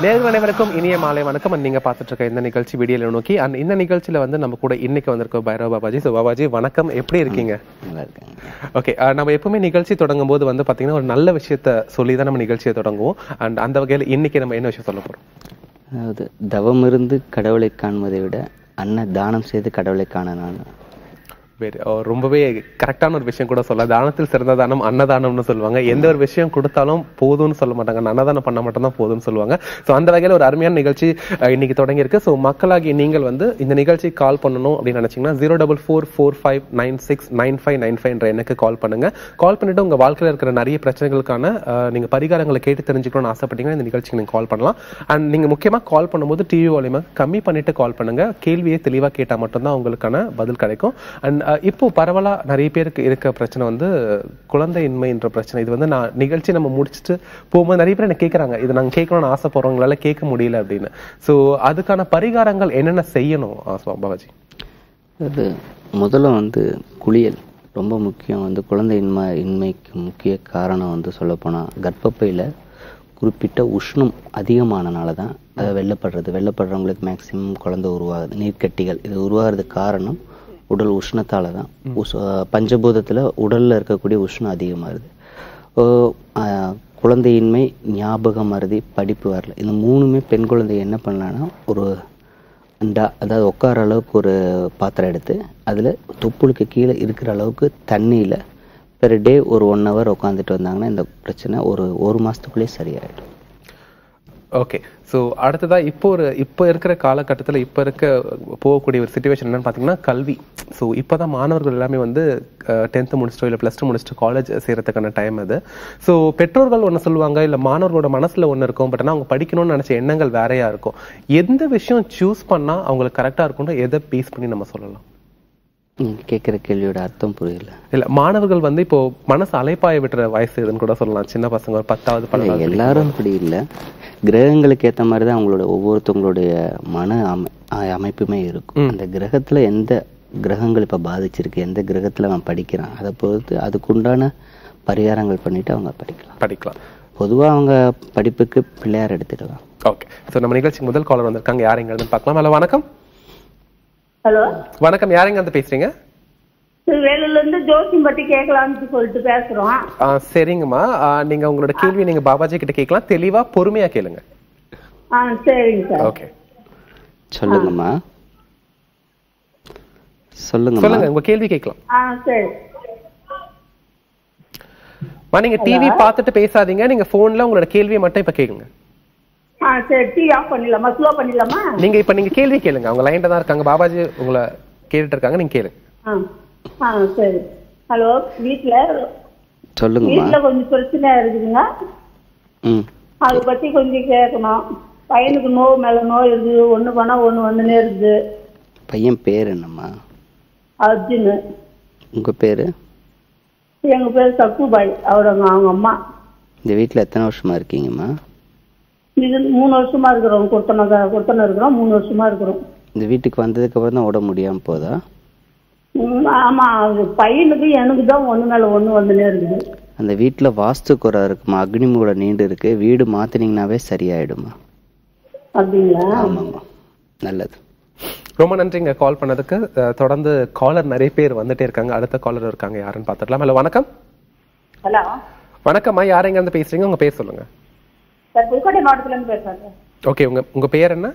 நேர்கள் அனைவருக்கும் இனிய மாலை வணக்கம் and நீங்க பார்த்துட்டு இருக்க இந்த நிகழ்ச்சி விடியலை நோக்கி அண்ட் இந்த நிகழ்ச்சியில வந்து நம்ம கூட இன்னைக்கு வந்திருக்கோம் பைரவ பாபாஜி ஸோ பாபாஜி வணக்கம் எப்படி இருக்கீங்க நல்லா இருக்காங்க ஓகே நம்ம எப்பவுமே நிகழ்ச்சி தொடங்கும் போது வந்து பாத்தீங்கன்னா ஒரு நல்ல விஷயத்த சொல்லி தான் நம்ம நிகழ்ச்சியை தொடங்குவோம் அண்ட் அந்த வகையில் இன்னைக்கு நம்ம என்ன விஷயம் சொல்ல போறோம் அதாவது தவமிருந்து கடவுளை காண்பதை விட அன்ன தானம் செய்து கடவுளை காண நான் வேறு அஹ் ரொம்பவே கரெக்டான ஒரு விஷயம் கூட சொல்ல தானத்தில் சிறந்த தானம் அன்னதானம்னு சொல்லுவாங்க எந்த ஒரு விஷயம் கொடுத்தாலும் போதும்னு சொல்ல மாட்டாங்க அன்னதானம் பண்ண மட்டும் தான் போதும்னு சொல்லுவாங்க ஸோ அந்த வகையில் ஒரு அருமையான நிகழ்ச்சி அஹ், இன்னைக்கு தொடங்கி இருக்கு ஸோ மக்களாகி நீங்கள் வந்து இந்த நிகழ்ச்சி கால் பண்ணணும் அப்படின்னு நினைச்சீங்கன்னா zero double four four five nine six nine five nine five என்ற எண்ணுக்கு கால் பண்ணுங்க கால் பண்ணிட்டு உங்க வாழ்க்கையில் இருக்கிற நிறைய பிரச்சனைகளுக்கான அஹ், நீங்க பரிகாரங்களை கேட்டு தெரிஞ்சுக்கணும்னு ஆசைப்பட்டீங்கன்னா இந்த நிகழ்ச்சிக்கு நீங்க கால் பண்ணலாம் அண்ட் நீங்க முக்கியமா கால் பண்ணும்போது டிவி வால்யூமை கம்மி பண்ணிட்டு கால் பண்ணுங்க கேள்வியை தெளிவா கேட்டா மட்டும்தான் உங்களுக்கான பதில் கிடைக்கும் அண்ட் இப்போ பரவலா நிறைய பேருக்கு இருக்க பிரச்சனை வந்து குழந்தையின்மைன்ற பிரச்சனை இது வந்து நான் நிகழ்ச்சி நம்ம முடிச்சுட்டு போகும்போது நிறைய பேர் என்ன கேட்குறாங்க இது நாங்கள் கேட்கணும்னு ஆசைப்படுறவங்களால கேட்க முடியல அப்படின்னு ஸோ அதுக்கான பரிகாரங்கள் என்னென்ன செய்யணும் ஆ, சுவா- பாபாஜி அது முதல்ல வந்து குளியல் ரொம்ப முக்கியம் வந்து குழந்தை இன்மை இன்மைக்கு முக்கிய காரணம் வந்து சொல்லப்போனால் கர்ப்பப்பையில் குறிப்பிட்ட உஷ்ணம் அதிகமானனால தான் அதை வெள்ளப்படுறது வெள்ளப்படுறவங்களுக்கு மேக்சிமம் குழந்தை உருவாகுது நீர்க்கட்டிகள் இது உருவாகிறதுக்கு காரணம் உடல் உஷ்ணத்தால தான் உஷ் பஞ்சபூதத்தில் உடலில் இருக்கக்கூடிய உஷ்ணம் அதிகமாகுது ஓ, ஆ, குழந்தையின்மை ஞாபக மறதி படிப்பு வரல இந்த மூணுமே பெண் குழந்தை என்ன பண்ணலான்னா ஒரு டா அதாவது உட்கார அளவுக்கு ஒரு பாத்திரம் எடுத்து அதில் தொப்புளுக்கு கீழே இருக்கிற அளவுக்கு தண்ணியில் பெர் டே ஒரு ஒன் ஹவர் உட்காந்துட்டு வந்தாங்கன்னா இந்த பிரச்சனை ஒரு ஒரு மாதத்துக்குள்ளேயே சரியாயிடும் ஓகே ஸோ அடுத்ததா இப்போ ஒரு இப்போ இருக்கிற காலகட்டத்தில் இப்போ இருக்க போகக்கூடிய ஒரு சுச்சுவேஷன் என்னன்னு பார்த்தீங்கன்னா கல்வி ஸோ இப்போ தான் மாணவர்கள் எல்லாமே வந்து டென்த்து முடிச்சிட்டோ இல்லை ப்ளஸ் டூ முடிச்சுட்டு காலேஜ் செய்கிறதுக்கான டைம் அது ஸோ பெற்றோர்கள் ஒன்று சொல்லுவாங்க இல்லை மாணவர்களோட மனசில் ஒன்று இருக்கும் பட் ஆனால் அவங்க படிக்கணும்னு நினச்ச எண்ணங்கள் வேறையா இருக்கும் எந்த விஷயம் சூஸ் பண்ணால் அவங்களுக்கு கரெக்டாக இருக்கும்னு எதை பேஸ் பண்ணி நம்ம சொல்லலாம் நீங்கள் கேட்குற கேள்வியோட அர்த்தம் புரியல இல்ல மாணவர்கள் வந்து இப்போ மனசு அலைப்பாய விட்டுற வயசு இதுன்னு கூட சொல்லலாம் சின்ன பசங்க ஒரு பத்தாவது இல்லை, பன்னெண்டாவது எல்லாரும் அப்படி இல்லை கிரகங்களுக்கு ஏற்ற மாதிரி தான் அவங்களோட ஒவ்வொருத்தவங்களுடைய மன அமை அ- அமைப்புமே இருக்கும் அந்த கிரகத்தில் எந்த கிரகங்கள் இப்போ பாதிச்சிருக்கு எந்த கிரகத்தில் அவன் படிக்கிறான் அதை பொறுத்து அதுக்குண்டான பரிகாரங்கள் பண்ணிட்டு அவங்க படிக்கலாம் படிக்கலாம் பொதுவாக அவங்க படிப்புக்கு பிள்ளையார் எடுத்துக்கலாம் ஓகே ஸோ நம்ம நிகழ்ச்சி முதல் காலர் வந்திருக்காங்க யார் எங்க இருந்து பார்க்கலாம் ஹலோ வணக்கம் ஹலோ வணக்கம் யார் எங்க இருந்து பேசுறீங்க வேலூர்ல இருந்து ஜோசியம் பத்தி கேட்கலாம்னு சொல்லிட்டு பேசுறோம் ஆ, சரிங்கம்மா ஆ, நீங்க உங்களோட கேள்வி நீங்க பாபாஜி கிட்ட கேட்கலாம் தெளிவா பொறுமையா கேளுங்க ஆ சரிங்க சார் ஓகே சொல்லுங்கம்மா சொல்லுங்கம்மா சொல்லுங்க உங்க கேள்வி கேட்கலாம் ஆ சரி மா நீங்க டிவி பார்த்துட்டு பேசாதீங்க நீங்க போன்ல உங்களோட கேள்வியை மட்டும் இப்ப கேளுங்க ஆ சரி டிவி ஆஃப் பண்ணிடலாமா ஸ்லோ பண்ணிடலாமா நீங்க இப்ப நீங்க கேள்வி கேளுங்க அவங்க லைன்ல தான் இருக்காங்க பாபாஜி உங்களை கேட்டுட்டு இருக்காங்க நீங்க கேளுங்க ஆ ஆ சரி ஹலோ வீட்ல சொல்லுங்கம்மா வீட்ல கொஞ்சம் பிரச்சனை இருக்குதுங்க ம் அதை பத்தி கொஞ்சம் கேட்கணும் பையனுக்கு நோவு மேல நோய் இருக்குது ஒண்ணு பண்ணா ஒண்ணு வந்துனே இருக்குது பையன் பேர் என்னம்மா அர்ஜுன் உங்க பேரு எங்க பேர் சக்குபாய் அவரங்க அவங்க அம்மா இந்த வீட்டில் எத்தனை வருஷமா இருக்கீங்கம்மா இது மூணு வருஷமா இருக்கிறோம் கொடுத்தன கொடுத்தன இருக்கிறோம் மூணு வருஷமா இருக்கிறோம் இந்த வீட்டுக்கு வந்ததுக்கு அப்புறம் தான் உடம்பு முடியாம போதா ம், ஆமா அது பையனுக்கு எனக்கு தான் ஒண்ணு மேல ஒண்ணு வந்துனே இருக்குது அந்த வீட்டில் வாஸ்து குறை இருக்குமா அக்னிமூட நீண்டு இருக்கு வீடு மாத்தினீங்கனாவே சரியாயிடுமா அப்படிங்களா ஆமாம்மா நல்லது ரொம்ப நன்றிங்க கால் பண்ணதுக்கு அஹ், தொடர்ந்து காலர் நிறைய பேர் வந்துட்டே இருக்காங்க அடுத்த காலர் இருக்காங்க யாருன்னு பார்த்துடலாம் ஹலோ வணக்கம் ஹலோ வணக்கம்மா யார் எங்க இருந்து பேசுறீங்க உங்க பேர் சொல்லுங்க சார் புதுக்கோட்டை மாவட்டத்துல இருந்து பேசுறேன் சார் ஓகே உங்க உங்க பேர் என்ன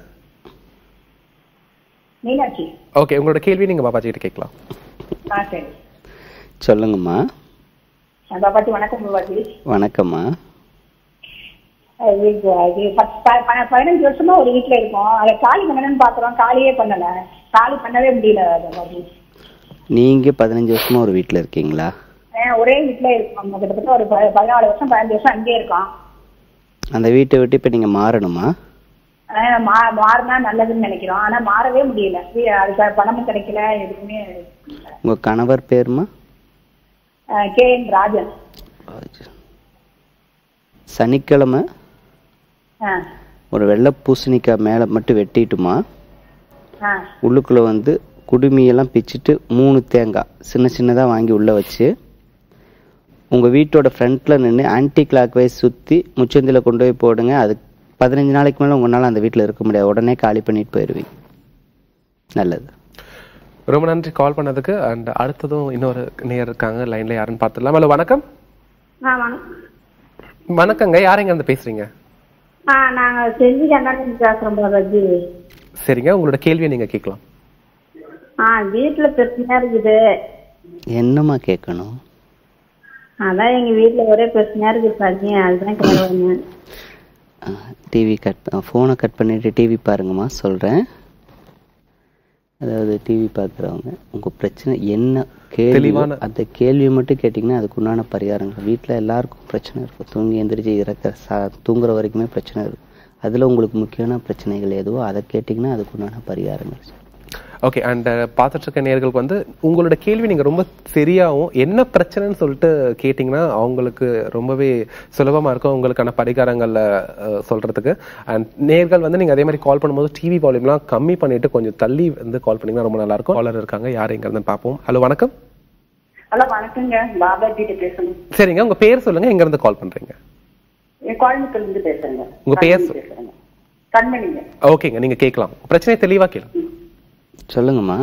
மீனாட்சி ஓகே உங்களோட கேள்வி நீங்க பாபாஜி கிட்ட கேட்கலாம் ஆ சரி சொல்லுங்கம்மா பாப்பாச்சி வணக்கம் பாப்பாச்சி வணக்கம்மா அது இது அது பத்- ப- ப- பதினஞ்சு வருஷமா ஒரு வீட்டுல இருக்கோம் அதை காலி பண்ணணும்னு பாக்குறோம் காலியே பண்ணல காலி பண்ணவே முடியல பாப்பாச்சி நீங்க பதினஞ்சு வருஷமா ஒரு வீட்டில் இருக்கீங்களா ஆ, ஒரே வீட்டுல இருக்கோம் கிட்டத்தட்ட ஒரு ப- பதினாலு வருஷம் பதினஞ்சு வருஷம் அங்கேயே இருக்கோம் அந்த வீட்டை விட்டு இப்போ நீங்க மாறணுமா ஆ, மா- மாறினா நல்லதுன்னு நினைக்கிறோம் ஆனா மாறவே முடியல வீ- அதுக்கு பணமும் கிடைக்கல எதுவுமே உங்க கணவர் பேருமா கே என் ராஜன் சனிக்கிழமை ஆ ஒரு வெள்ளை பூசணிக்காய் மேலே மட்டும் வெட்டிட்டுமா ஆ உள்ளுக்குள்ளே வந்து குடுமியெல்லாம் பிச்சுட்டு மூணு தேங்காய் சின்ன சின்னதாக வாங்கி உள்ளே வச்சு உங்கள் வீட்டோட ஃப்ரண்ட்டில் நின்று ஆன்டி கிளாக் வைஸ் சுற்றி முச்சந்தில் கொண்டு போய் போடுங்க அது பதினஞ்சு நாளைக்கு மேலே உங்களால் அந்த வீட்டில் இருக்க முடியாது உடனே காலி பண்ணிட்டு போயிடுவீங்க நல்லது ரொம்ப நன்றி கால் பண்ணதுக்கு அண்ட் அடுத்ததும் இன்னொரு நேர் இருக்காங்க லைன்ல யாருன்னு பார்த்துடலாம் ஹலோ வணக்கம் ஆ வணக்கம் வணக்கங்க யாருங்க இருந்து பேசுறீங்க ஆ நாங்கள் செஞ்சு கண்ணாடி பேசுகிறோம் பாலாஜி சரிங்க உங்களோட கேள்வியை நீங்க கேட்கலாம் ஆ வீட்டில் பிரச்சனையா இருக்குது என்னம்மா கேட்கணும் அதான் எங்கள் வீட்டில் ஒரே பிரச்சனையா இருக்குது சாமி அதுதான் கேட்குறேன் டிவி கட் ஃபோனை கட் பண்ணிட்டு டிவி பாருங்கம்மா சொல்கிறேன் அதாவது டிவி பார்க்குறவங்க உங்கள் பிரச்சனை என்ன கேள்வி தெளிவான- அந்த கேள்வியை மட்டும் கேட்டிங்கன்னா அதுக்கு உண்டான பரிகாரங்கள் வீட்டில் எல்லாருக்கும் பிரச்சனை இருக்கும் தூங்கி எந்திரிச்சு இறக்க சா தூங்குற வரைக்குமே பிரச்சனை இருக்கும் அதில் உங்களுக்கு முக்கியமான பிரச்சனைகள் எதுவோ அதை கேட்டிங்கன்னா அதுக்கு உண்டான பரிகாரங்கள் ஓகே அண்ட் பார்த்துட்டு இருக்க நேர்களுக்கு வந்து உங்களோட கேள்வி நீங்க ரொம்ப சரியாவும் என்ன பிரச்சனைன்னு சொல்லிட்டு கேட்டிங்கன்னா அவங்களுக்கு ரொம்பவே சுலபமா இருக்கும் உங்களுக்கான பரிகாரங்கள்ல அஹ், சொல்றதுக்கு அண்ட் நேர்கள் வந்து நீங்க அதே மாதிரி கால் பண்ணும்போது டிவி வால்யூம்லாம் கம்மி பண்ணிட்டு கொஞ்சம் தள்ளி வந்து கால் பண்ணீங்கன்னா ரொம்ப நல்லா இருக்கும் காலர் இருக்காங்க யார் எங்க இருந்து பார்ப்போம் ஹலோ வணக்கம் ஹலோ வணக்கங்க பாபாஜி கிட்ட பேசணும் சரிங்க உங்க பேர் சொல்லுங்க எங்க இருந்து கால் பண்றீங்க என் கோயம்புத்தூர்ல இருந்து பேசுறேங்க உங்க பேர் கண்மணி பேசுறேங்க கண்மணிங்க ஓகேங்க நீங்க கேட்கலாம் பிரச்சனை தெளிவா கேளுங்க சொல்லுங்கம்மா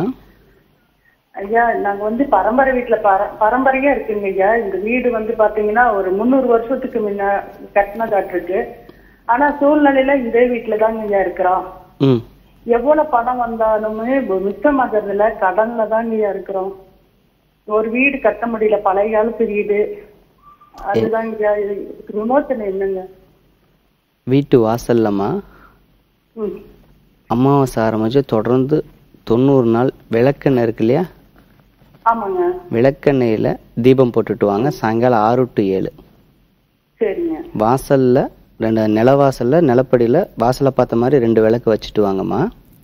ஐயா நாங்க வந்து பரம்பரை வீட்டுல பர பரம்பரையா இருக்குங்க ஐயா இந்த வீடு வந்து பாத்தீங்கன்னா ஒரு முந்நூறு வருஷத்துக்கு முன்ன கட்டினதாட்டிருக்கு ஆனா சூழ்நிலையில இதே வீட்டுல தாங்க ஐயா இருக்கிறோம் ம் எவ்வளவு பணம் வந்தாலுமே மிச்சமாகறதுல கடன்ல தாங்க ஐயா இருக்கிறோம் ஒரு வீடு கட்ட முடியல பழைய காலத்து வீடு அதுதாங்க ஐயா இது- இதுக்கு விமோசனம் என்னங்க வீட்டு வாசல்லம்மா ம் அமாவாசை ஆரம்பிச்சு தொடர்ந்து தொண்ணூறு நாள் விளக்கெண்ணெய் இருக்கு இல்லையா ஆமாங்க விளக்கெண்ணெயில் தீபம் போட்டுட்டு வாங்க சாயங்காலம் ஆறு டு ஏழு சரிங்க வாசல்ல ரெண்டு நிலவாசல்ல நிலப்படியில் வாசலை பார்த்த மாதிரி ரெண்டு விளக்கு வச்சுட்டு வாங்கம்மா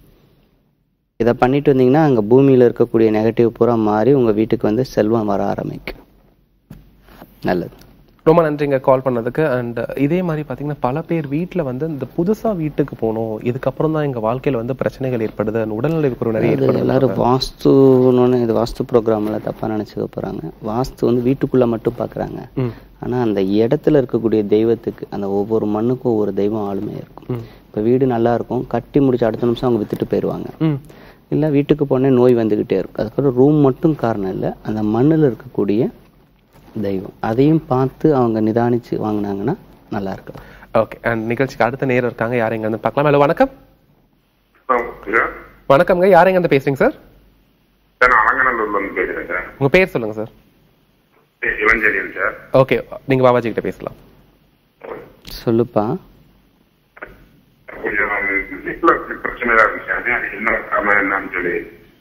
இதை பண்ணிட்டு வந்தீங்கன்னா அங்கே பூமியில் இருக்கக்கூடிய நெகட்டிவ் பூரா மாறி உங்கள் வீட்டுக்கு வந்து செல்வம் வர ஆரம்பிக்கும் நல்லது ரொம்ப நன்றிங்க கால் பண்ணதுக்கு அண்ட் இதே மாதிரி பாத்தீங்கன்னா பல பேர் வீட்ல வந்து இந்த புதுசா வீட்டுக்கு போகணும் இதுக்கப்புறம் தான் எங்க வாழ்க்கையில வந்து பிரச்சனைகள் ஏற்படுது and உடல்நலை குறைவு நிறைய அது ஏற்படுது எல்லாரும் வாஸ்துன்னு இது வாஸ்து ப்ரோக்ராமில் தப்பாக நினச்சிக்க போகிறாங்க வாஸ்து வந்து வீட்டுக்குள்ளே மட்டும் பார்க்குறாங்க ம் ஆனால் அந்த இடத்துல இருக்கக்கூடிய தெய்வத்துக்கு அந்த ஒவ்வொரு மண்ணுக்கும் ஒவ்வொரு தெய்வம் ஆளுமையாக இருக்கும் ம். இப்போ வீடு நல்லா இருக்கும் கட்டி முடிச்ச அடுத்த நிமிஷம் அவங்க வித்துட்டு போயிடுவாங்க ம் இல்லை வீட்டுக்கு போனே நோய் வந்துக்கிட்டே இருக்கும் அதுக்கப்புறம் ரூம் மட்டும் காரணம் இல்லை அந்த மண்ணில் இருக்கக்கூடிய தெய்வம் அதையும் பார்த்து அவங்க நிதானிச்சு வாங்கினாங்கன்னா நல்லா இருக்கும் ஓகே அண்ட் நிகழ்ச்சிக்கு அடுத்த நேரம் இருக்காங்க யார் எங்க இருந்து பார்க்கலாம் ஹலோ வணக்கம் சார் வணக்கம்ங்க யார் எங்க இருந்து பேசுறீங்க சார் சார் நான் அலங்கநல்லூர்ல இருந்து பேசுறேன் சார் உங்க பேர் சொல்லுங்க சார் ஏ, இளஞ்செழியன் சார் ஓகே நீங்க பாபாஜி கிட்ட பேசலாம் சொல்லுப்பா கொஞ்சம் வீட்டுல பிரச்சனையா இருந்துச்சு அது என்ன காரணம் என்னன்னு சொல்லி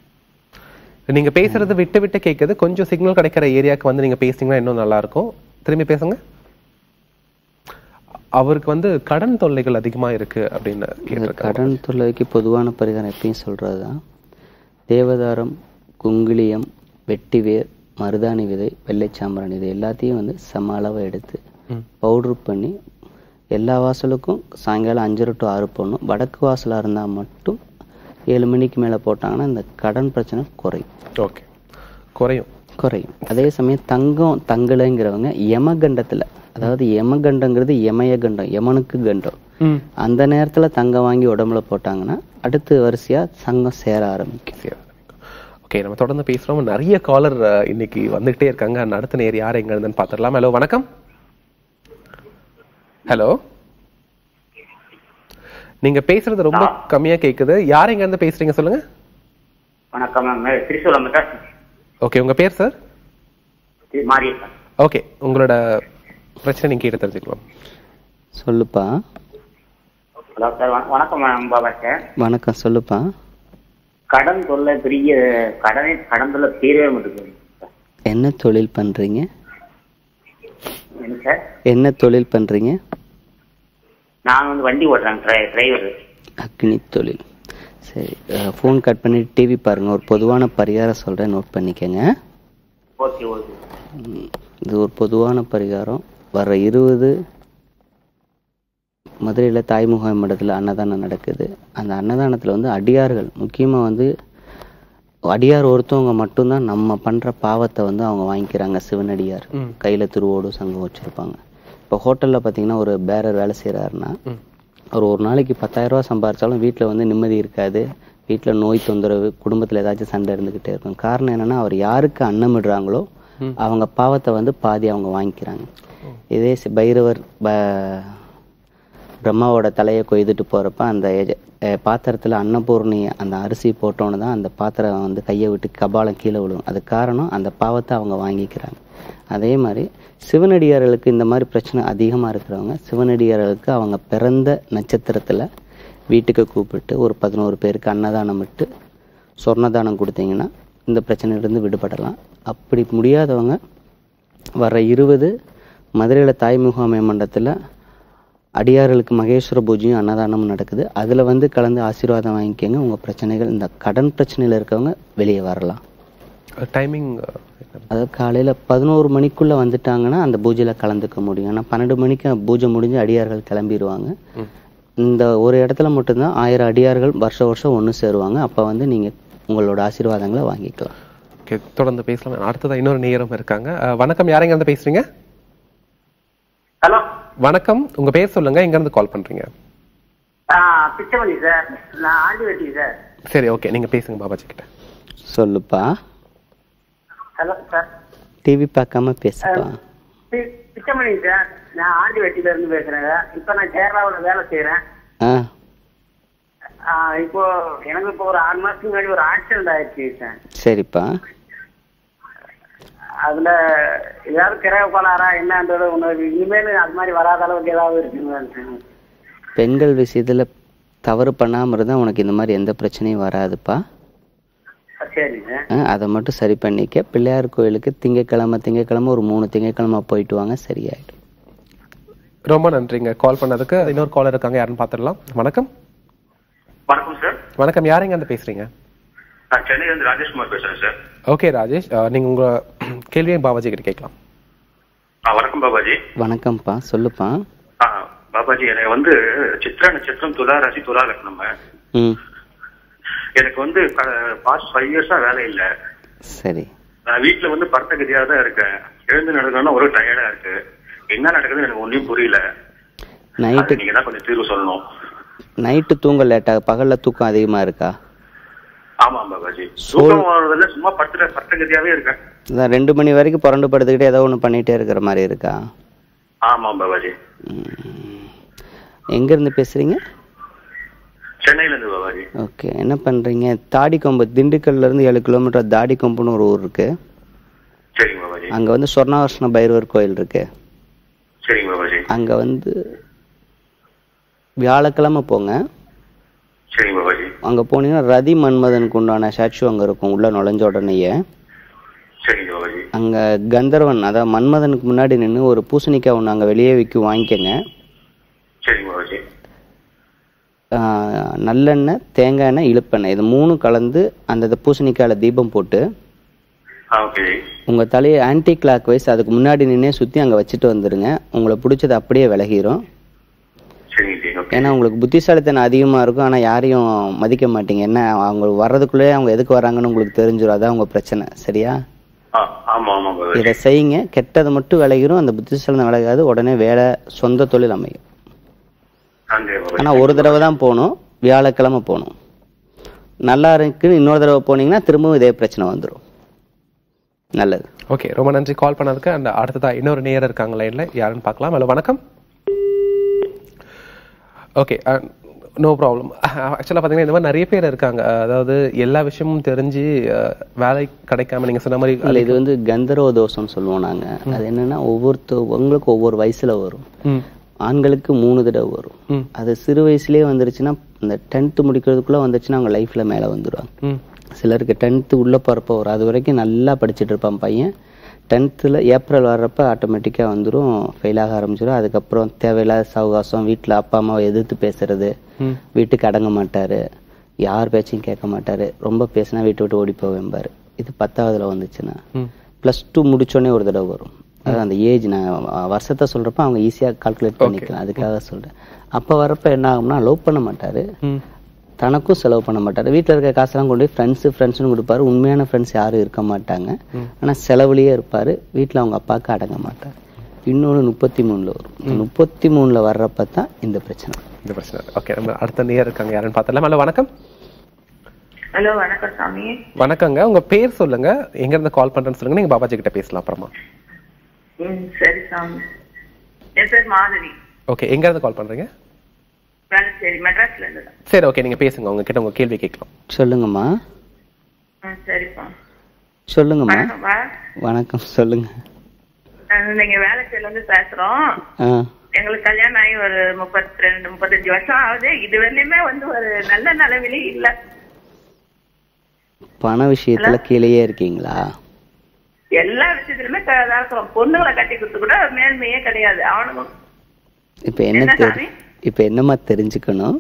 நீங்க பேசுறது விட்டு விட்டு கேக்குது கொஞ்சம் சிக்னல் கிடைக்கிற ஏரியாக்கு வந்து நீங்க பேசுனீங்கன்னா இன்னும் நல்லா இருக்கும் திரும்பி பேசுங்க அவருக்கு வந்து கடன் தொல்லைகள் அதிகமா இருக்கு அப்படின்னு இந்த கேட்டிருக்காரு கடன் தொல்லைக்கு பொதுவான பரிகாரம் எப்பயும் சொல்கிறது தான் தேவதாரம் குங்கிலியம் வெட்டிவேர் மருதாணி விதை வெள்ளைச்சாம்பராணி இது எல்லாத்தையும் வந்து சம அளவை எடுத்து ம். பவுட்ரு பண்ணி எல்லா வாசலுக்கும் சாயங்காலம் அஞ்சரை டு ஆறு போடணும் வடக்கு வாசலாக இருந்தால் மட்டும் ஏழு மணிக்கு மேலே போட்டாங்கன்னா இந்த கடன் பிரச்சனை குறையும் ஓகே குறையும் குறையும் அதே சமயம் தங்கம் தங்கலைங்கிறவங்க யமகண்டத்தில் அதாவது யமகண்டங்கிறது யமய கண்டம் யமனுக்கு கண்டம் ம் அந்த நேரத்தில் தங்கம் வாங்கி உடம்புல போட்டாங்கன்னா அடுத்து வரிசையாக தங்கம் சேர ஆரம்பிக்கும் சரி ஓகே நம்ம தொடர்ந்து பேசுறோம் நிறைய காலர் இன்னைக்கு வந்துகிட்டே இருக்காங்க And அடுத்த நேர் யார் எங்க இருந்துன்னு பாத்துடலாம் ஹலோ வணக்கம் ஹலோ நீங்க பேசுறது ரொம்ப கம்மியா கேக்குது யார் எங்க இருந்து பேசுறீங்க சொல்லுங்க வணக்கம் மேம் திருச்சூலம் சார் ஓகே உங்க பேர் சார் மாரியப்பன் ஓகே உங்களோட பிரச்சனை நீங்க கேட்டு தெரிஞ்சுக்கலாம் சொல்லுப்பா ஹலோ சார் வண- வணக்கம் மேம் பாபா சார் வணக்கம் சொல்லுப்பா கடன் தொல்லை பெரிய கடனை கடன் தொல்லை தீரவே மாட்டேங்குது சார் என்ன தொழில் பண்ணுறீங்க என்ன சார் என்ன தொழில் பண்ணுறீங்க நான் வந்து வண்டி ஓட்டுறேன் டிரை டிரைவர் அக்னி தொழில் சரி ஃபோன் கட் பண்ணிட்டு டிவி பாருங்கள் ஒரு பொதுவான பரிகாரம் சொல்கிறேன் நோட் பண்ணிக்கங்க ஓகே ஓகே ம், இது ஒரு பொதுவான பரிகாரம் வர இருபது மதுரையில் தாய்முக மடத்தில் அன்னதானம் நடக்குது அந்த அன்னதானத்தில் வந்து அடியார்கள் முக்கியமாக வந்து அடியார் ஒருத்தவங்க மட்டும்தான் நம்ம பண்ணுற பாவத்தை வந்து அவங்க வாங்கிக்கிறாங்க சிவனடியார் ம். கையில் திருவோடு சங்கம் வச்சுருப்பாங்க இப்போ ஹோட்டலில் பார்த்தீங்கன்னா ஒரு பேரர் வேலை செய்கிறாருன்னா ம் அவர் ஒரு நாளைக்கு பத்தாயிரம் ரூபாய் சம்பாரிச்சாலும் வீட்டில் வந்து நிம்மதி இருக்காது வீட்டில் நோய் தொந்தரவு குடும்பத்தில் ஏதாச்சும் சண்டை இருந்துக்கிட்டே இருக்கும் காரணம் என்னன்னா அவர் யாருக்கு அன்னமிடுறாங்களோ அவங்க பாவத்தை வந்து பாதி அவங்க வாங்கிக்கிறாங்க இதே சி- பைரவர் ப- பிரம்மாவோட தலையை கொய்துட்டு போறப்ப அந்த எஜ- அஹ் பாத்திரத்துல அன்னபூர்ணி அந்த அரிசி போட்டோன்னு தான் அந்த பாத்திரம் வந்து கையை விட்டு கபாலம் கீழே விழும் அது காரணம் அந்த பாவத்தை அவங்க வாங்கிக்கிறாங்க அதே மாதிரி சிவனடியார்களுக்கு இந்த மாதிரி பிரச்சனை அதிகமா இருக்கிறவங்க சிவனடியார்களுக்கு அவங்க பிறந்த நட்சத்திரத்துல வீட்டுக்கு கூப்பிட்டு ஒரு பதினோரு பேருக்கு அன்னதானம் விட்டு சொர்ணதானம் கொடுத்தீங்கன்னா இந்த பிரச்சனையிலிருந்து விடுபடலாம் அப்படி முடியாதவங்க வர இருபது மதுரையில் தாய்முகாமை மண்டலத்தில் அடியார்களுக்கு மகேஸ்வர பூஜையும் அன்னதானமும் நடக்குது அதில் வந்து கலந்து ஆசீர்வாதம் வாங்கிக்கோங்க உங்கள் பிரச்சனைகள் இந்த கடன் பிரச்சனையில் இருக்கவங்க வெளியே வரலாம் டைமிங் அதாவது காலையில் பதினோரு மணிக்குள்ளே வந்துட்டாங்கன்னா அந்த பூஜையில் கலந்துக்க முடியும் ஆனால் பன்னெண்டு மணிக்கு பூஜை முடிஞ்சு அடியார்கள் கிளம்பிடுவாங்க இந்த ஒரு இடத்துல மட்டும்தான் ஆயிரம் அடியார்கள் வருஷம் வருஷம் ஒன்று சேருவாங்க அப்போ வந்து நீங்கள் உங்களோட ஆசீர்வாதங்களை வாங்கிக்கலாம் ஓகே தொடர்ந்து பேசலாம் அடுத்ததா இன்னொரு நேரம் இருக்காங்க அஹ், வணக்கம் யாரெங்க இருந்து பேசுறீங்க ஹலோ வணக்கம் உங்க பேர் சொல்லுங்க எங்க இருந்து கால் பண்றீங்க பிச்சமணி சார் நான் ஆண்டி வெட்டி சார் சரி ஓகே நீங்க பேசுங்க பாபாஜி கிட்ட சொல்லுப்பா ஹலோ சார் டிவி பார்க்காம பேசுப்பா பி- பிச்சமணி சார் நான் ஆண்டி வெட்டில இருந்து பேசுறேங்க இப்போ நான் கேரளாவில் வேலை செய்யறேன் ஆ இப்போ எனக்கு இப்போ ஒரு ஆறு மாசத்துக்கு முன்னாடி ஒரு ஆக்சிடென்ட் ஆயிடுச்சு சார் சரிப்பா அதுல ஏதாவது கிரக கோளாறா என்னன்றது ஒன்று இனிமேல் அது மாதிரி வராத அளவுக்கு ஏதாவது இருக்குங்க பெண்கள் விஷயத்துல தவறு பண்ணாம இருந்தா உனக்கு இந்த மாதிரி எந்த பிரச்சனையும் வராதுப்பா சரிங்க ஆ, அதை மட்டும் சரி பண்ணிக்க பிள்ளையார் கோயிலுக்கு திங்கக்கிழமை திங்கக்கிழமை ஒரு மூணு திங்கக்கிழமை போயிட்டு வாங்க சரியாயிடும் ரொம்ப நன்றிங்க கால் பண்ணதுக்கு இன்னொரு காலர் இருக்காங்க யாருன்னு பாத்துடலாம் வணக்கம் வணக்கம் சார் வணக்கம் யாரெங்க இருந்து பேசுறீங்க நான் சென்னையில இருந்து ராஜேஷ்குமார் பேசுறேன் சார் ஓகே ராஜேஷ் அஹ், நீங்க உங்க கேள்வியை பாபாஜி கிட்ட கேட்கலாம் ஆ, வணக்கம் பாபாஜி வணக்கம்ப்பா சொல்லுப்பா ஆ, பாபாஜி எனக்கு வந்து சித்ரா நட்சத்திரம் துலா ராசி துலா லக்னம் ம் எனக்கு வந்து பாஸ்ட் ஃபைவ் இயர்ஸா வேலை இல்ல சரி நான் வீட்டுல வந்து படுத்த கதியா தான் இருக்கேன் எழுந்து நடக்கணும்னா ஒரு டயர்டா இருக்கு என்ன நடக்குதுன்னு எனக்கு ஒன்றும் புரியல நைட்டு அது நீங்க தான் கொஞ்சம் தீர்வு சொல்லணும் நைட்டு தூங்க லேட்டாக பகல்ல தூக்கம் அதிகமா இருக்கா ஆமா பாபாஜி தூக்கம் வர்றதில்ல சும்மா படுத்துற படுத்த கதியாவே இருக்கேன் அதான் ரெண்டு மணி வரைக்கும் புரண்டு படுத்துக்கிட்டு ஏதோ ஒன்று பண்ணிட்டே இருக்கிற மாதிரி இருக்கா ஆமா பாபாஜி ம். எங்கேருந்து பேசுறீங்க சென்னையில இருந்து பாபாஜி ஓகே என்ன பண்றீங்க தாடிக்கொம்பு திண்டுக்கல்ல இருந்து ஏழு கிலோமீட்டர் தாடிக்கொம்புன்னு ஒரு ஊர் இருக்கு சரிங்க பாபாஜி அங்க வந்து சொர்ணாவர்ஷ்ண பைரவர் கோயில் இருக்கு சரிங்க பாபாஜி அங்க வந்து வியாழக்கிழமை போங்க சரிங்க பாபாஜி அங்க போனீங்கன்னா ரதி மன்மதனுக்கு உண்டான ஸ்டாச்சு அங்க இருக்கும் உள்ள நுழைஞ்ச உடனேயே சரிங்க பாபாஜி அங்க கந்தர்வன் அதாவது மன்மதனுக்கு முன்னாடி நின்று ஒரு பூசணிக்காய் ஒன்று அங்க வெளியே விற்கும் வாங்கிக்கங்க சரிங்க பாபாஜி ஆஹ் நல்லெண்ணெய் தேங்காய் எண்ணெய் இழுப்பெண்ணெய் இது மூணும் கலந்து அந்த இது பூசணிக்காயில தீபம் போட்டு ஓகே உங்க தலையை ஆன்டி கிளாக் வைஸ் அதுக்கு முன்னாடி நின்னே சுத்தி அங்க வச்சுட்டு வந்துருங்க உங்களை பிடிச்சது அப்படியே விலகிரும் சரிங்க ஜி ஓகே ஏன்னா உங்களுக்கு புத்திசாலித்தனம் அதிகமா இருக்கும் ஆனா யாரையும் மதிக்க மாட்டீங்க என்ன அவங்க வர்றதுக்குள்ளே அவங்க எதுக்கு வராங்கன்னு உங்களுக்கு தெரிஞ்சிடும் அதான் உங்க பிரச்சனை சரியா ஆ, ஆமா ஆமா பாபாஜி இதை செய்யுங்க கெட்டது மட்டும் விலகிரும் அந்த புத்திசாலித்தனம் விலகாது உடனே வேலை சொந்த தொழில் அமையும் நன்றி பாபாஜி ஆனா ஒரு தடவை தான் போகணும் வியாழக்கிழமை போகணும் நல்லா இருக்குன்னு இன்னொரு தடவை போனீங்கன்னா திரும்பவும் இதே பிரச்சனை வந்துடும் நல்லது ஓகே ரொம்ப நன்றி கால் பண்ணதுக்கு அண்ட் அடுத்ததா இன்னொரு நேயர் இருக்காங்க லைன்ல யாருன்னு பார்க்கலாம் ஹலோ வணக்கம் ஓகே நோ ப்ராப்ளம் ஆக்சுவலாக பார்த்தீங்கன்னா இந்த மாதிரி நிறைய பேர் இருக்காங்க அதாவது எல்லா விஷயமும் தெரிஞ்சு அஹ், வேலை கிடைக்காம நீங்க சொன்ன மாதிரி இல்ல இது வந்து கந்தர்வ தோஷம்னு சொல்லுவோம் நாங்க அது என்னன்னா ஒவ்வொருத்தவங்களுக்கும் ஒவ்வொரு வயசுல வரும் ம் ஆண்களுக்கு மூணு தடவை வரும் ம். அது சிறு வயசுலயே வந்துருச்சுன்னா இந்த டென்த்து முடிக்கிறதுக்குள்ள வந்துச்சுன்னா அவங்க லைஃப்ல மேல வந்துருவாங்க ம் சிலருக்கு டென்த்து உள்ள போறப்ப வரும் அது வரைக்கும் நல்லா படிச்சுட்டு இருப்பான் பையன் டென்த்தில் ஏப்ரல் வர்றப்ப ஆட்டோமேட்டிக்காக வந்துடும் ஃபெயில் ஆக ஆரம்பிச்சிடும் அதுக்கப்புறம் தேவையில்லாத சவகாசம் வீட்டில் அப்பா அம்மாவை எதிர்த்து பேசுறது ம். வீட்டுக்கு அடங்க மாட்டாரு யார் பேச்சையும் கேட்க மாட்டாரு ரொம்ப பேசினா வீட்டை விட்டு ஓடி போவேன்பாரு இது பத்தாவதுல வந்துச்சுன்னா ம் ப்ளஸ் டூ முடிச்சோடனே ஒரு தடவை வரும் அதாவது அந்த ஏஜ் நான் அஹ், வருஷத்தை சொல்றப்ப அவங்க ஈஸியாக கால்குலேட் பண்ணிக்கலாம் அதுக்காக சொல்றேன் அப்போ வரப்ப என்ன ஆகும்னா லவ் பண்ண மாட்டாரு ம் தனக்கும் செலவு பண்ண மாட்டாரு வீட்டில் இருக்க காசெல்லாம் கொண்டு போய் ஃப்ரெண்ட்ஸு ஃப்ரெண்ட்ஸ்னு கொடுப்பாரு உண்மையான ஃப்ரெண்ட்ஸ் யாரும் இருக்க மாட்டாங்க ஆனா செலவுலயே இருப்பாரு வீட்டில் அவங்க அப்பாவுக்கு அடங்க மாட்டார் இன்னொன்று முப்பத்தி மூணுல வரும் முப்பத்தி மூணுல வர்றப்ப தான் இந்த பிரச்சனை இந்த பிரச்சனை ஓகே நம்ம அடுத்த நேர் இருக்காங்க யாருன்னு பார்த்தலாம் ஹலோ வணக்கம் ஹலோ வணக்கம் சாமி வணக்கங்க உங்க பேர் சொல்லுங்க எங்க இருந்து கால் பண்றேன்னு சொல்லுங்க நீங்க பாபாஜி கிட்ட பேசலாம் அப்புறமா ம் சரி சாமி என் பேர் மாதவி ஓகே எங்க இருந்து கால் பண்றீங்க வேளச்சேரி மெட்ராஸ்ல இருந்து தான் சரி ஓகே நீங்க பேசுங்க உங்ககிட்ட உங்க கேள்வி கேட்கலாம் சொல்லுங்கம்மா ம் சரிப்பா சொல்லுங்கம்மா வணக்கம்ப்பா வணக்கம் சொல்லுங்க அஹ் நீங்க வேளச்சேரில இருந்து பேசுறோம் ஆ எங்களுக்கு கல்யாணம் ஆகி ஒரு முப்பத்தி ரெண்டு முப்பத்தஞ்சு வருஷம் ஆகுது இது வரையுமே வந்து ஒரு நல்ல நிலவிலே இல்ல பண விஷயத்துல கீழேயே இருக்கீங்களா எல்லா விஷயத்திலுமே க- இதா இருக்கிறோம் பொண்ணுங்களை கட்டி கொடுத்து கூட மேன்மையே கிடையாது அவனுங்க இப்ப என்ன என்ன தெரி சாமி? இப்ப என்னம்மா தெரிஞ்சுக்கணும்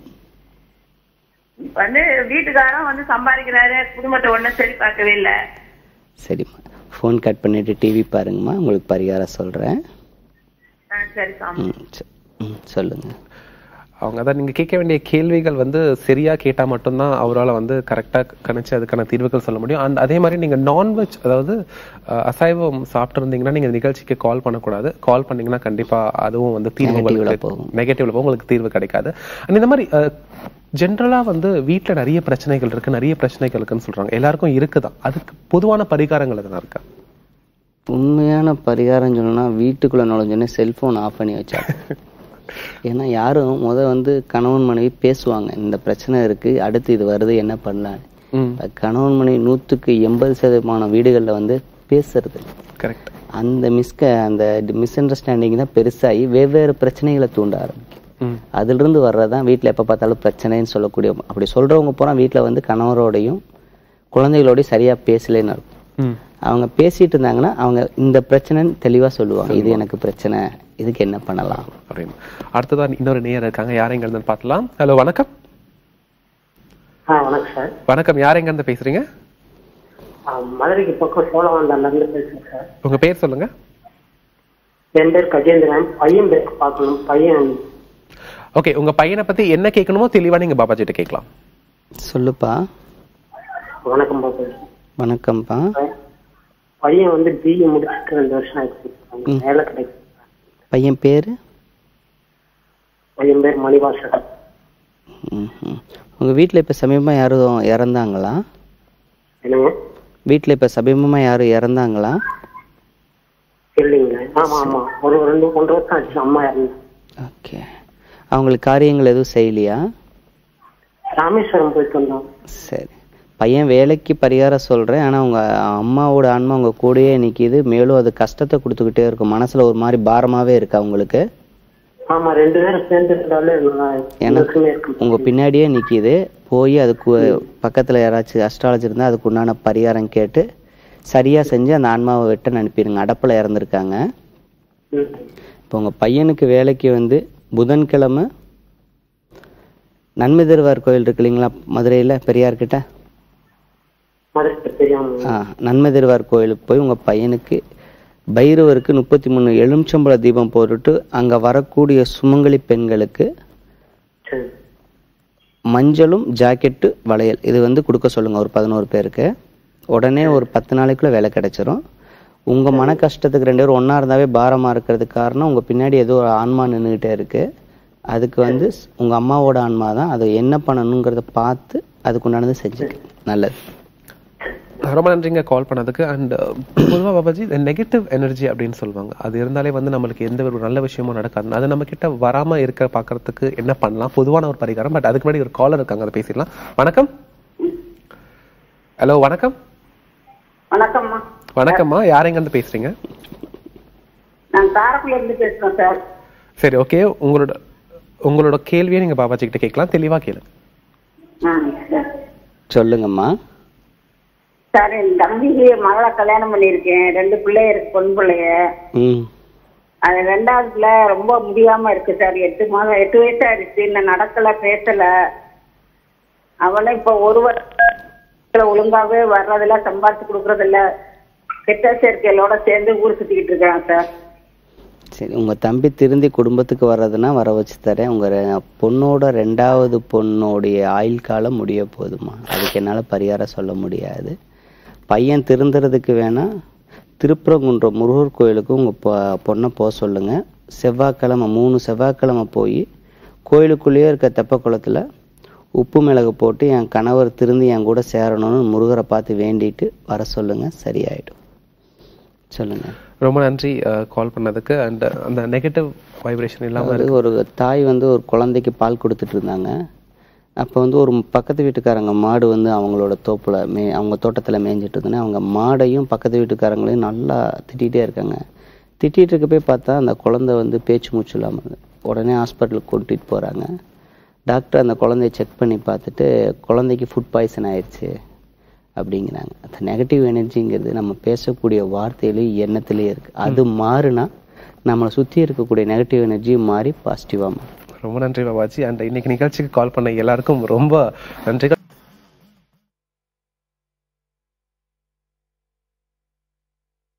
வந்து வீட்டுக்காரன் வந்து சம்பாதிக்கிறாரு குடும்பத்தை ஒண்ணும் சரி பார்க்கவே இல்ல சரிம்மா ஃபோன் கட் பண்ணிட்டு டிவி பாருங்கம்மா உங்களுக்கு பரிகாரம் சொல்றேன் அஹ் சரி சாமி ம் சொ- ம் சொல்லுங்க அவங்க அதான் நீங்க கேட்க வேண்டிய கேள்விகள் வந்து சரியா கேட்டா மட்டும்தான் அவரால வந்து கரெக்டா கணிச்சு அதுக்கான தீர்வுகள் சொல்ல முடியும் அண்ட் அதே மாதிரி நீங்க நான்வெஜ் அதாவது அஹ், அசைவம் சாப்பிட்டு இருந்தீங்கன்னா நீங்க நிகழ்ச்சிக்கு கால் பண்ணக்கூடாது கால் பண்ணீங்கன்னா கண்டிப்பா அதுவும் வந்து தீர்வு Negative-ல உங்களுக்கு போகும். நெகட்டிவ்ல போகும் உங்களுக்கு தீர்வு கிடைக்காது அண்ட் இந்த மாதிரி ஜென்ரலா வந்து வீட்ல நிறைய பிரச்சனைகள் இருக்கு நிறைய பிரச்சனைகள் இருக்குன்னு சொல்றாங்க எல்லாருக்கும் இருக்குதான் அதுக்கு பொதுவான பரிகாரங்கள் எதனா இருக்கா உண்மையான பரிகாரம் சொல்லணும்னா வீட்டுக்குள்ள நுழைஞ்சோடனே செல்போன் ஆஃப் பண்ணி வச்சா ஏன்னா யாரும் முத வந்து கணவன் மனைவி பேசுவாங்க இந்த பிரச்சனை இருக்கு அடுத்து இது வருது என்ன பண்ணலாம் ம் இப்ப கணவன் மனைவி நூற்றுக்கு எண்பது சதமான வீடுகளில் வந்து பேசுறது கரெக்ட் அந்த மிஸ்க அந்த மிஸ் அண்டர்ஸ்டாண்டிங் தான் பெருசாகி வெவ்வேறு பிரச்சனைகளை தூண்ட ஆரம்பிக்கும் ம் அதிலிருந்து வர்றதுதான் வீட்டில் எப்போ பார்த்தாலும் பிரச்சனைன்னு சொல்லக்கூடிய அப்படி சொல்றவங்க பூரா வீட்டில் வந்து கணவரோடையும் குழந்தைகளோடையும் சரியா பேசலைன்னு இருக்கும் ம் அவங்க பேசிட்டு இருந்தாங்கன்னா அவங்க இந்த பிரச்சனைன்னு தெளிவா சொல்லுவாங்க இது எனக்கு பிரச்சனை இதுக்கு என்ன பண்ணலாம் அப்படின்னு அடுத்ததான் இன்னொரு நேயர் இருக்காங்க யார் எங்க இருந்து பார்க்கலாம் ஹலோ வணக்கம் ஆ வணக்கம் சார் வணக்கம் யார் எங்க இருந்து பேசுறீங்க ஆ, மதுரைக்கு பக்கம் சோழவந்தான்ல இருந்து பேசுறேன் சார் உங்க பேர் சொல்லுங்க என் பேர் கஜேந்திரன் பையன் பேர் பார்க்கணும் பையன் ஓகே உங்க பையனை பத்தி என்ன கேட்கணுமோ தெளிவா நீங்க பாபாஜி கிட்ட கேட்கலாம் சொல்லுப்பா வணக்கம் பாபு வணக்கம்ப்பா பையன் வந்து பிஏ முடிச்சுட்டு ரெண்டு வருஷம் ஆயிடுச்சு அவனுக்கு வேலை கிடைக்கும் பையன் பேரு பையன் பேர் மணிவாசன் ம்ஹும். உங்க வீட்டில் இப்போ சமீபமா யாரும் இறந்தாங்களா என்னங்க வீட்டில் இப்போ சமீபமா யாரும் இறந்தாங்களா இல்லைங்க ஆமா ஆமா ஒரு ரெண்டு ஒன்றரை வருஷம் ஆச்சு அம்மா இறந்து ஓகே அவங்களுக்கு காரியங்கள் எதுவும் செய்யலையா ராமேஸ்வரம் போயிட்டு வந்தோம் சரி பையன் வேலைக்கு பரிகாரம் சொல்றேன் ஆனா உங்க அம்மாவோட ஆன்மா உங்க கூடயே நிக்குது மேலும் அது கஷ்டத்தை கொடுத்துக்கிட்டே இருக்கும் மனசுல ஒரு மாதிரி பாரமாவே இருக்கு அவங்களுக்கு ஆமா ரெண்டு பேரும் சேர்ந்து இருந்தாலே நல்லா எனக்கு இருக்கும் உங்க பின்னாடியே நிக்குது போய் அதுக்கு பக்கத்துல யாராச்சும் அஸ்ட்ராலஜி இருந்தா அதுக்கு உண்டான பரிகாரம் கேட்டு சரியா செஞ்சு அந்த ஆன்மாவை வெட்ட அனுப்பிடுங்க அடப்புல இறந்துருக்காங்க ம். இப்போ உங்க பையனுக்கு வேலைக்கு வந்து புதன்கிழமை நன்மை தருவார் கோயில் இருக்கு இல்லைங்களா மதுரையில பெரியார்கிட்ட மதுரை தெரியாம ஆ, நன்மை தருவார் கோயிலுக்கு போய் உங்க பையனுக்கு பைரவருக்கு முப்பத்தி மூணு எலுமிச்சம்பழ தீபம் போட்டுட்டு அங்க வரக்கூடிய சுமங்கலி பெண்களுக்கு சரி மஞ்சளும் ஜாக்கெட்டு வளையல் இது வந்து கொடுக்க சொல்லுங்க ஒரு பதினோரு பேருக்கு உடனே ஒரு பத்து நாளைக்குள்ள வேலை கிடைச்சிரும் உங்க மன கஷ்டத்துக்கு ரெண்டு பேரும் ஒண்ணா இருந்தாவே பாரமா இருக்கிறதுக்கு காரணம் உங்க பின்னாடி ஏதோ ஒரு ஆன்மா நின்றுகிட்டே இருக்கு அதுக்கு வந்து உங்க அம்மாவோட ஆன்மா தான் அதை என்ன பண்ணணுங்கிறத பார்த்து அதுக்கு உண்டானது செஞ்சுக்க நல்லது ரொம்ப நன்றிங்க கால் பண்ணதுக்கு அண்ட் பொதுவா பாபாஜி நெகட்டிவ் எனர்ஜி அப்படின்னு சொல்லுவாங்க அது இருந்தாலே வந்து நம்மளுக்கு எந்த ஒரு நல்ல விஷயமும் நடக்காது அது நம்ம கிட்ட வராம இருக்க பாக்குறதுக்கு என்ன பண்ணலாம் பொதுவான ஒரு பரிகாரம் பட் அதுக்கு முன்னாடி ஒரு காலர் இருக்காங்க அதை பேசிடலாம் வணக்கம் ஹலோ வணக்கம் வணக்கம்மா வணக்கம்மா யார் எங்க இருந்து பேசுறீங்க நான் காரக்குள்ள இருந்து பேசுறேன் சார் சரி ஓகே உங்களோட உங்களோட கேள்வியை நீங்க பாபாஜி கிட்ட கேட்கலாம் தெளிவா கேளு ஆ, சார். சொல்லுங்கம்மா சார் என் தம்பிக்கு மகளை கல்யாணம் பண்ணியிருக்கேன் ரெண்டு பிள்ளைய இருக்கு பொன் பிள்ளைய ம் அது ரெண்டாவது பிள்ளை ரொம்ப முடியாம இருக்கு சார் எட்டு மாதம் எட்டு வயசா இருக்கு இன்னும் நடக்கல பேசல அவனும் இப்ப ஒரு வருஷம் ஒழுங்காவே வர்றதில்ல சம்பாதிச்சு கொடுக்கறதில்ல கெட்ட சேர்க்கைகளோட சேர்ந்து ஊர் சுத்திக்கிட்டு இருக்கான் சார் சரி உங்க தம்பி திருந்தி குடும்பத்துக்கு வர்றதுன்னா வர வச்சு தரேன் உங்க ரெ- பொண்ணோட ரெண்டாவது பொண்ணோடைய ஆயுள் காலம் முடிய போதுமா அதுக்கு என்னால பரிகாரம் சொல்ல முடியாது பையன் திருந்துறதுக்கு வேணா திருப்பரங்குன்றம் முருகர் கோயிலுக்கு உங்க பொ- பொண்ணை போக சொல்லுங்க செவ்வாய்க்கிழமை மூணு செவ்வாய்க்கிழமை போய் கோயிலுக்குள்ளேயே இருக்க தெப்ப குளத்துல உப்பு மிளகு போட்டு என் கணவர் திருந்தி என் கூட சேரணும்னு முருகரை பார்த்து வேண்டிட்டு வர சொல்லுங்க சரியாயிடும் சொல்லுங்க ரொம்ப நன்றி கால் பண்ணதுக்கு அண்ட் அந்த நெகட்டிவ் வைப்ரேஷன் இல்லாம அதாவது ஒரு தாய் வந்து ஒரு குழந்தைக்கு பால் கொடுத்துட்டு இருந்தாங்க அப்போ வந்து ஒரு பக்கத்து வீட்டுக்காரங்க மாடு வந்து அவங்களோட தோப்புல மே அவங்க தோட்டத்தில் மேய்ஞ்சிட்டு இருந்தோன்னே அவங்க மாடையும் பக்கத்து வீட்டுக்காரங்களையும் நல்லா திட்டிகிட்டே இருக்காங்க திட்டிகிட்டு இருக்க போய் பார்த்தா அந்த குழந்தை வந்து பேச்சு மூச்சு இல்லாமல் இருந்தது. உடனே ஹாஸ்பிட்டலுக்கு கூட்டிகிட்டு போகிறாங்க டாக்டர் அந்த குழந்தைய செக் பண்ணி பார்த்துட்டு குழந்தைக்கு ஃபுட் பாய்சன் ஆயிடுச்சு அப்படிங்கிறாங்க அந்த நெகட்டிவ் எனர்ஜிங்கிறது நம்ம பேசக்கூடிய வார்த்தையிலேயும் எண்ணத்துலேயே இருக்குது அது மாறுனா நம்மளை சுற்றி இருக்கக்கூடிய நெகட்டிவ் எனர்ஜியும் மாறி பாசிட்டிவாக மாறும் ரொம்ப நன்றி பாபாஜி அண்ட் இன்னைக்கு நிகழ்ச்சிக்கு கால் பண்ண எல்லாருக்கும் ரொம்ப நன்றிகள்